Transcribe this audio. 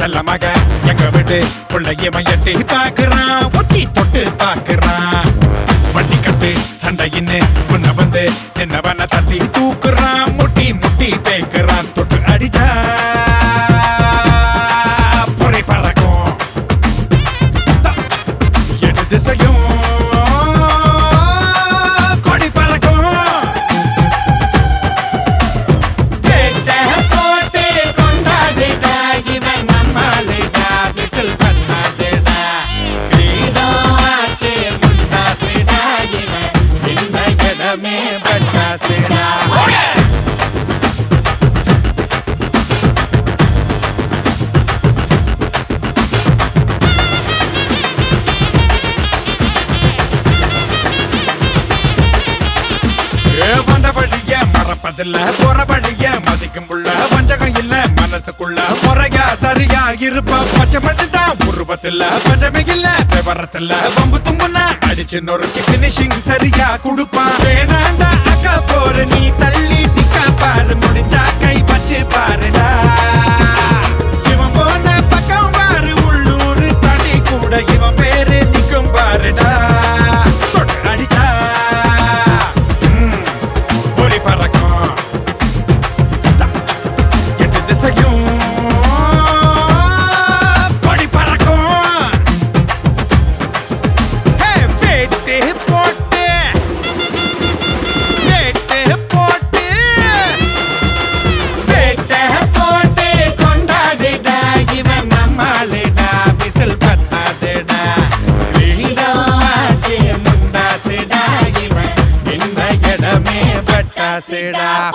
செல்ல மக எங்க விட்டு பிள்ளைய எட்டி பாக்குறான் உச்சி தொட்டு பாக்குறான் வண்டி கட்டு சண்டையின்னு முன்ன வந்து என்னவன தட்டி தூக்குறான் முட்டி முட்டி பேக்குறான் தொட்டு அடிச்சா பொறை பறக்கும் எட்டு திசையும் கொடி பறக்கும் வேட்டை போட்டு கொண்டாடுடா, இவன் நம்மாளுடா, விசில் பண்ணாதுடா. கிரீடம் ஆச்சு முண்டாசுடா, இவன் இந்த இடமே பட்டாசுடா. ஏ, வந்த வழிய மறப்பதில்ல போற வழிய மதிக்கும் உள்ள வஞ்சகம் இல்ல மனசுக்குள்ள முறையா சரியா இருப்பா பச்சை மட்டும்தான் உருவத்துல பஞ்சமே இல்ல விவரத்துல வம்பு தும்புனா அடிச்சு நொறுக்கி பினிஷிங் சரியா கொடுப்பான் வேணாண்டா அக்கா போற நீ தள்ளி நிக்க பாரு முடிஞ்சா கை வச்சு பாருடா இவன் போன பக்கம் பாரு உள்ளூர் தனி கூட இவன் பேரு நிக்கும் பாருடா தொட்டு அடிச்சா ம், ஒளி பறக்கும் எட்டு திசையும் கொடி பறக்கும் ஹே, வேட்டு போட்டு வேட்டு போட்டு வேட்டை போட்டு கொண்டாடுடா, இவன் நம்மாளுடா, விசில் பத்தாதுடா. கிரீடம் ஆச்சு முண்டாசுடா, இவன் இந்த இடமே பட்டாசுடா